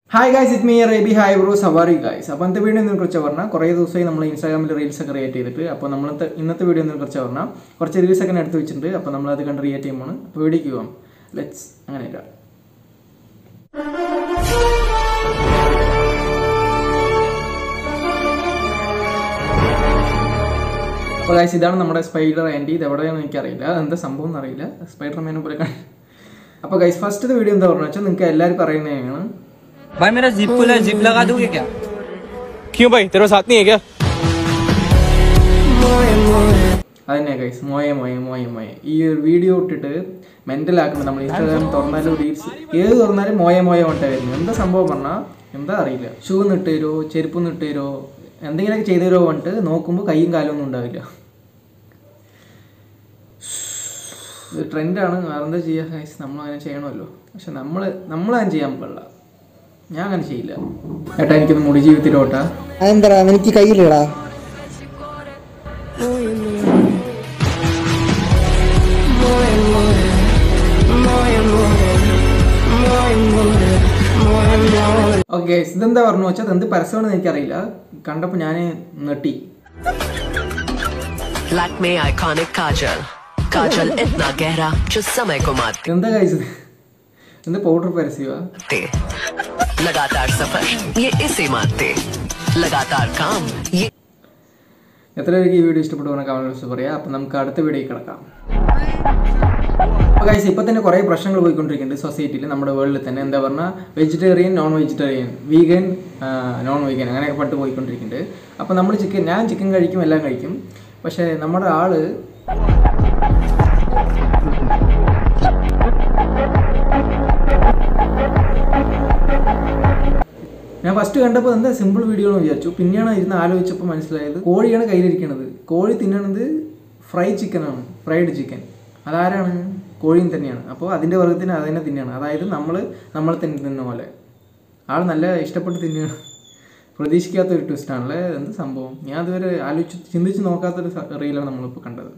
Hi guys it me Reby hi bro സവാറി guys അപ്പോൾ ഇന്നത്തെ വീഡിയോ കുറിച്ച് പറഞ്ഞാൽ കുറേ ദിവസമായി നമ്മൾ ഇൻസ്റ്റാഗ്രാമിൽ റീൽസ് ഒക്കെ ക്രിയേറ്റ് ചെയ്തിട്ട് അപ്പോൾ നമ്മളത്തെ ഇന്നത്തെ വീഡിയോ കുറിച്ച് പറഞ്ഞാൽ കുറച്ച് റീൽസ് ഒക്കെ എടുത്ത് വെച്ചിട്ടുണ്ട് അപ്പോൾ നമ്മളത് കണ്ട് ക്രിയേറ്റ് ചെയ്യുമ്പോൾ അപ്പോൾ വീഡിയോക്ക് പോകാം ലെറ്റ്സ് അങ്ങനെ ഇടാം അപ്പോൾ ഗൈസ് ഇതാണ് നമ്മുടെ സ്പൈഡർ ആൻറ്റി ഇത് എവിടെയാണെന്ന് എനിക്കറിയില്ല അതെന്താ സംഭവം എന്നറിയില്ല സ്പൈഡർ മാനെ പോലെ കാണി അപ്പോൾ ഗൈസ് ഫസ്റ്റത്തെ വീഡിയോ എന്താ പറഞ്ഞു വെച്ചാൽ നിങ്ങൾക്ക് എല്ലാവർക്കും അറിയുന്നതാണ് भाई मेरा जिप फुल है जिप लगा दोगे क्या क्यों भाई तेरे साथ नहीं है क्या അതന്നെ ഗൈസ് മോയെ മോയെ മോയെ മോയെ ഈ ഒരു വീഡിയോ ഇട്ടിട്ട് മെന്റൽ ആക്കുന്നത് നമ്മൾ ഇൻസ്റ്റാഗ്രാം തുറന്നാലും റീൽസ് ഏത് തുറന്നാലും മോയെ മോയെ കൊണ്ടേ വരുന്നത് എന്താ സംഭവം പറഞ്ഞാൽ എന്താ അറിയില്ല ഷൂ ഇട്ട് തരുമോ ചെരുപ്പ് ഇട്ട് തരുമോ എന്തെങ്കിലുമൊക്കെ ചെയ്തു തരുമോ പറഞ്ഞിട്ട് നോക്കുമ്പോൾ കൈയും കാലും ഒന്നും ഉണ്ടാവില്ല ഇത് ട്രെൻഡാണ് വേറെ എന്താ ചെയ്യുക ഗൈസ് നമ്മൾ അങ്ങനെ ചെയ്യണമല്ലോ പക്ഷെ നമ്മൾ നമ്മളങ്ങനെ ചെയ്യാൻ പാടില്ല ഞാൻ അങ്ങനെ ചെയ്യില്ല ഏട്ടാ എനിക്കൊന്ന് മുടി ജീവിതത്തിലോട്ടാ അതെന്താ എനിക്ക് കയ്യിലിടാ ഓക്കെ ഇതെന്താ പറഞ്ഞു വെച്ചാൽ എന്ത് പരസ്യമാണെന്ന് എനിക്കറിയില്ല കണ്ടപ്പോൾ ഞാൻ നെട്ടി लैक्मे आइकॉनिक काजल काजल इतना गहरा जो समय को मारते എന്താ കഴിച്ചത് എന്ത് പൗഡർ പരസ്യമാ लगातार सफर ये इसे मानते लगातार काम ये എത്ര പേർക്ക് ഈ വീഡിയോ ഇഷ്ടപ്പെട്ടു പറഞ്ഞ കമൻറ്റ് പറയാം അപ്പം നമുക്ക് അടുത്ത വീഡിയോയിൽ കിടക്കാം അപ്പോൾ കഴിച്ച് ഇപ്പം തന്നെ കുറേ പ്രശ്നങ്ങൾ പോയിക്കൊണ്ടിരിക്കുന്നുണ്ട് സൊസൈറ്റിയിൽ നമ്മുടെ വേൾഡിൽ തന്നെ എന്താ പറഞ്ഞാൽ vegetarian non vegetarian vegan non vegan അങ്ങനെയൊക്കെ പട്ട് പോയിക്കൊണ്ടിരിക്കുന്നുണ്ട് അപ്പോൾ നമ്മൾ ചിക്കൻ ഞാൻ ചിക്കൻ കഴിക്കും എല്ലാം കഴിക്കും പക്ഷേ നമ്മുടെ ആള് ഞാൻ ഫസ്റ്റ് കണ്ടപ്പോൾ എന്താ സിമ്പിൾ വീഡിയോ എന്ന് വിചാരിച്ചു പിന്നെയാണ് ഇരുന്ന് ആലോചിച്ചപ്പോൾ മനസ്സിലായത് കോഴിയാണ് കയ്യിലിരിക്കുന്നത് കോഴി തിന്നണത് ഫ്രൈ ചിക്കനാണ് ഫ്രൈഡ് ചിക്കൻ അതാരാണ് കോഴിയും തന്നെയാണ് അപ്പോൾ അതിൻ്റെ വർഗത്തിന് അത് തന്നെ തിന്നെയാണ് അതായത് നമ്മൾ നമ്മൾ തന്നെ തിന്ന പോലെ ആൾ നല്ല ഇഷ്ടപ്പെട്ട് തിന്നുകയാണ് പ്രതീക്ഷിക്കാത്ത ഒരു ട്വിസ്റ്റാണല്ലേ എന്ത് സംഭവം ഞാൻ അതുവരെ ആലോചിച്ച് ചിന്തിച്ച് നോക്കാത്തൊരു റീലാണ് നമ്മളിപ്പോൾ കണ്ടത്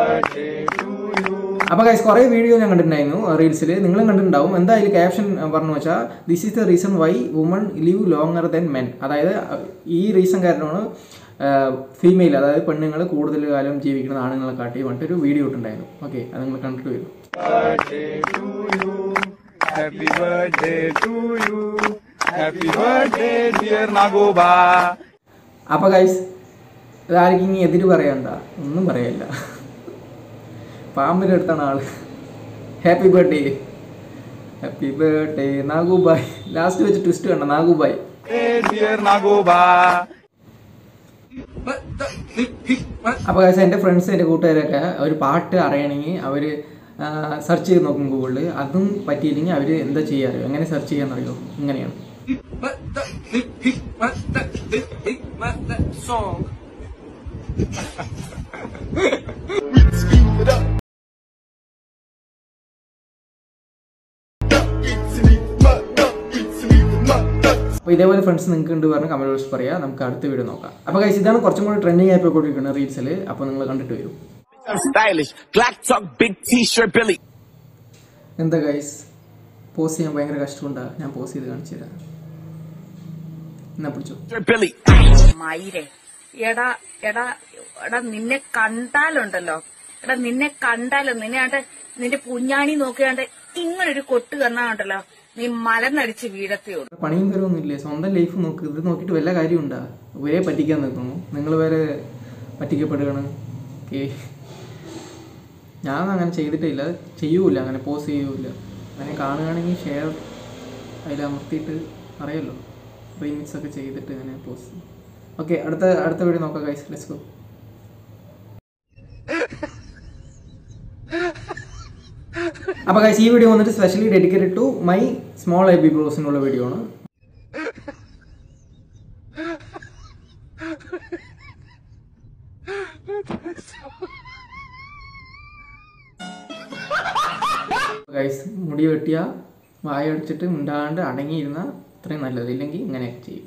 അപ്പോൾ ഗൈസ് കുറേ വീഡിയോ ഞാൻ കണ്ടിട്ടുണ്ടായിരുന്നു റീൽസിൽ നിങ്ങളും കണ്ടിട്ടുണ്ടാവും എന്തായാലും ക്യാപ്ഷൻ പറഞ്ഞു വെച്ചാൽ this is the reason why women live longer than men അതായത് അഹ്, ഈ റീസൺ കാരണമാണ് ഫീമെയിൽ അതായത് പെണ്ണുങ്ങൾ കൂടുതൽ കാലം ജീവിക്കുന്ന ആണുങ്ങളെ കാട്ടി പറഞ്ഞിട്ടൊരു വീഡിയോ ഇട്ടുണ്ടായിരുന്നു ഓക്കെ അത് നിങ്ങൾ കണ്ടിട്ട് വരും happy birthday to you happy birthday dear Nagoba അപ്പോൾ ഗൈസ് ഇതായിരിക്കും ഇനി എതിര് പറയണ്ട ഒന്നും പറയില്ല പാമ്പിൻ്റെ അടുത്താണ് ആള് happy birthday happy birthday Nagubai last വെച്ച് ട്വിസ്റ്റ് കണ്ട നാഗുബായ് डियर नागोबा അപ്പോൾ ഗൈസ് എൻ്റെ ഫ്രണ്ട്സ് എൻ്റെ കൂട്ടുകാരൊക്കെ ഒരു പാട്ട് അറിയണമെങ്കിൽ അവർ സെർച്ച് ചെയ്ത് നോക്കും ഗൂഗിളിൽ അതും പറ്റിയില്ലെങ്കിൽ അവർ എന്താ ചെയ്യാറിയോ എങ്ങനെ സെർച്ച് ചെയ്യാന്നറിയോ ഇങ്ങനെയാണ് അപ്പോൾ ഇതേപോലെ ഫ്രണ്ട്സ് നിങ്ങൾക്ക് ഉണ്ട് പറഞ്ഞ് കമൻറ്റ് ബോക്സ് പറയാം നമുക്ക് അടുത്ത വീഡിയോ നോക്കാം അപ്പോൾ ഗൈസ് ഇതാണ് കുറച്ചും കൂടി ട്രെൻഡിങ് ആയി പോയിക്കൊണ്ടിരിക്കുന്നത് റീൽസിൽ അപ്പോൾ നിങ്ങൾ കണ്ടിട്ട് വരും stylish. Black talk, big t-shirt, Billy. എന്താ ഗൈസ് പോസ് ചെയ്യാൻ ഭയങ്കര കഷ്ടമുണ്ടാ ഞാൻ പോസ് ചെയ്ത് കാണിച്ചു തരാം എന്നാ പിടിച്ചോ Billy. മയിരെ എടാ എടാ എടാ നിന്നെ കണ്ടാലുണ്ടല്ലോ എടാ നിന്നെ കണ്ടാലോ നിന്നെ ആണ്ട് നിന്റെ പുഞ്ഞാണി നോക്കിയാണ്ട് ഇങ്ങനൊരു കൊട്ട് തന്നാണ്ടല്ലോ നീ മലന്നടിച്ച് വീഴത്തേ ഉള്ളൂ പണിയും തരമൊന്നും ഇല്ലേ സ്വന്തം ലൈഫ് നോക്ക് ഇത് നോക്കിയിട്ട് വല്ല കാര്യമുണ്ടാ ഇവരെ പറ്റിക്കാൻ നിൽക്കുന്നു നിങ്ങൾ വരെ പറ്റിക്കപ്പെടുകയാണ് ഓക്കെ ഞാൻ അങ്ങനെ ചെയ്തിട്ടില്ല ചെയ്യൂല അങ്ങനെ പോസ് ചെയ്യൂല അങ്ങനെ കാണുകയാണെങ്കിൽ ഷെയർ അതിൽ അമർത്തിയിട്ട് അറിയാലോ റീമിക്സ് ഒക്കെ ചെയ്തിട്ട് അങ്ങനെ പോസ് ഓക്കെ അടുത്ത അടുത്ത വീഡിയോ നോക്കാം ഗൈസ് ലെറ്റ്സ് ഗോ അപ്പോൾ ഗൈസ് ഈ വീഡിയോ വന്നിട്ട് specially dedicated to my small I B ബ്രോസിനുള്ള വീഡിയോ ആണ് ഗൈസ് മുടി വെട്ടിയ വായ അടിച്ചിട്ട് മിണ്ടാണ്ട് അടങ്ങിയിരുന്ന അത്രയും നല്ലത് ഇല്ലെങ്കിൽ ഇങ്ങനെയൊക്കെ ചെയ്യും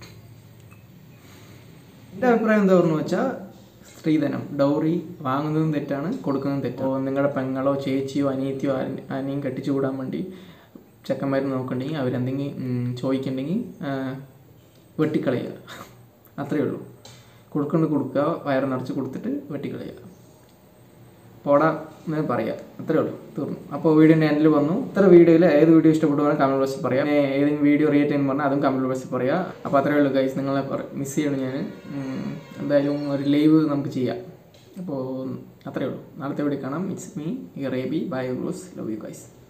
എൻ്റെ അഭിപ്രായം എന്താ പറഞ്ഞു വെച്ചാൽ സ്ത്രീധനം ഡൗറി വാങ്ങുന്നതും തെറ്റാണ് കൊടുക്കുന്നതും തെറ്റാണ് നിങ്ങളുടെ പെങ്ങളോ ചേച്ചിയോ അനിയത്തിയോ ആരെ- ആരെയും കെട്ടിച്ചു വിടാൻ വേണ്ടി ചെക്കന്മാർ നോക്കണ്ടെങ്കിൽ അവരെന്തെങ്കിലും ഉം, ചോദിക്കണ്ടെങ്കിൽ ആ, വെട്ടിക്കളയുക അത്രയേ ഉള്ളൂ കൊടുക്കൊണ്ട് കൊടുക്കുക വയറ് നിറച്ച് കൊടുത്തിട്ട് വെട്ടിക്കളയുക പോടാ എന്ന് പറയുക അത്രേ ഉള്ളൂ തീർന്നു അപ്പോൾ വീഡിയോൻ്റെ എൻഡിൽ വന്നു ഇത്ര വീഡിയോയിൽ ഏത് വീഡിയോ ഇഷ്ടപ്പെടുവാനും കമൻറ്റ് ബോക്സിൽ പറയാം ഏ, ഏതെങ്കിലും വീഡിയോ റിയേറ്റ് ചെയ്യുന്ന പറഞ്ഞാൽ അതും കമൻറ്റ് ബോക്സിൽ പറയാം അപ്പോൾ അത്രേ ഉള്ളൂ ഗൈസ് നിങ്ങളെ മിസ് ചെയ്യണം ഞാൻ ഉം, എന്തായാലും ഒരു ലൈവ് നമുക്ക് ചെയ്യാം അപ്പോൾ അത്രേ ഉള്ളൂ നാളത്തെ വീഡിയോ കാണാം it's me Reby bye bros love you guys